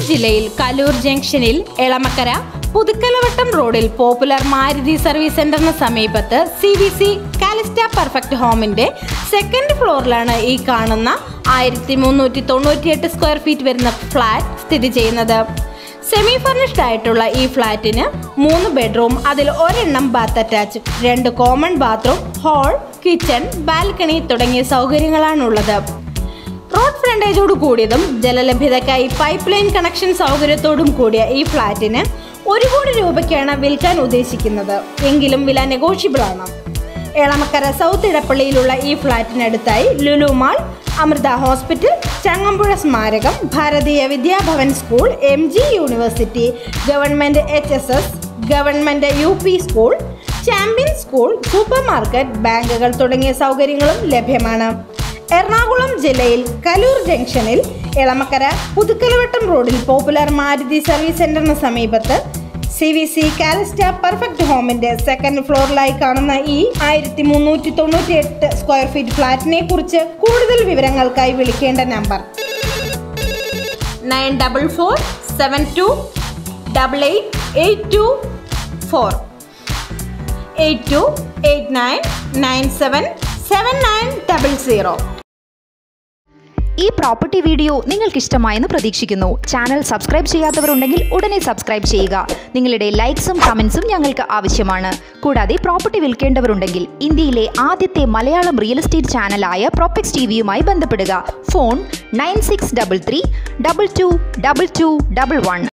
ജില്ലയിൽ കലൂർ ജംഗ്ഷനിൽ എളമക്കര പുതുക്കലവട്ടം റോഡിൽ പോപ്പുലർ മാരുതി സർവീസ് സെന്ററിന് സമീപത്ത് C B C Calista perfect ഹോമിന്റെ സെക്കൻഡ് ഫ്ലോറിലാണ് ഈ കാണുന്ന ആയിരത്തി മുന്നൂറ്റി തൊണ്ണൂറ്റിയെട്ട് സ്ക്വയർ ഫീറ്റ് വരുന്ന ഫ്ലാറ്റ് സ്ഥിതി ചെയ്യുന്നത് സെമി ഫർണിഷ്ഡ് ആയിട്ടുള്ള ഈ ഫ്ലാറ്റിന് മൂന്ന് ബെഡ്റൂം അതിൽ ഒരെണ്ണം ബാത്ത് അറ്റാച്ച് രണ്ട് common bathroom hall kitchen balcony തുടങ്ങിയ സൗകര്യങ്ങളാണുള്ളത് റോഡ് ഫ്രണ്ടേജോട് കൂടിയതും ജലലഭ്യതയ്ക്കായി പൈപ്പ് ലൈൻ കണക്ഷൻ സൗകര്യത്തോടും കൂടിയ ഈ ഫ്ലാറ്റിന് ഒരു കോടി രൂപയ്ക്കാണ് വിൽക്കാൻ ഉദ്ദേശിക്കുന്നത് എങ്കിലും വില നെഗോഷ്യബിൾ ആണ് എളമക്കര സൗത്ത് ഇടപ്പള്ളിയിലുള്ള ഈ ഫ്ലാറ്റിനടുത്തായി ലുലു മാൾ അമൃത ഹോസ്പിറ്റൽ ചങ്ങമ്പുഴ സ്മാരകം ഭാരതീയ Vidyabhavan school M G university government H S S government U P school champion school super market ബാങ്കുകൾ തുടങ്ങിയ സൗകര്യങ്ങളും ലഭ്യമാണ് എറണാകുളം ജില്ലയിൽ കലൂർ ജംഗ്ഷനിൽ എളമക്കര പുതുക്കലവട്ടം റോഡിൽ പോപ്പുലർ മാരുതി സർവീസ് സെന്ററിന് സമീപത്ത് C V C Calista perfect ഹോമിന്റെ സെക്കൻഡ് ഫ്ലോറിലായി കാണുന്ന ഈ ആയിരത്തി മുന്നൂറ്റി തൊണ്ണൂറ്റി എട്ട് സ്ക്വയർ ഫീറ്റ് ഫ്ലാറ്റിനെ കുറിച്ച് കൂടുതൽ വിവരങ്ങൾക്കായി വിളിക്കേണ്ട number nine double four seven two double eight eight two four eight two eight nine nine seven seven nine double zero ഈ പ്രോപ്പർട്ടി വീഡിയോ നിങ്ങൾക്ക് ഇഷ്ടമായെന്ന് പ്രതീക്ഷിക്കുന്നു ചാനൽ സബ്സ്ക്രൈബ് ചെയ്യാത്തവരുണ്ടെങ്കിൽ ഉടനെ സബ്സ്ക്രൈബ് ചെയ്യുക നിങ്ങളുടെ ലൈക്സും കമൻസും ഞങ്ങൾക്ക് ആവശ്യമാണ് കൂടാതെ പ്രോപ്പർട്ടി വിൽക്കേണ്ടവരുണ്ടെങ്കിൽ ഇന്ത്യയിലെ ആദ്യത്തെ മലയാളം റിയൽ എസ്റ്റേറ്റ് ചാനലായ പ്രോപ്പക്സ് ടി വിയുമായി ബന്ധപ്പെടുക phone nine six double three double two double two double one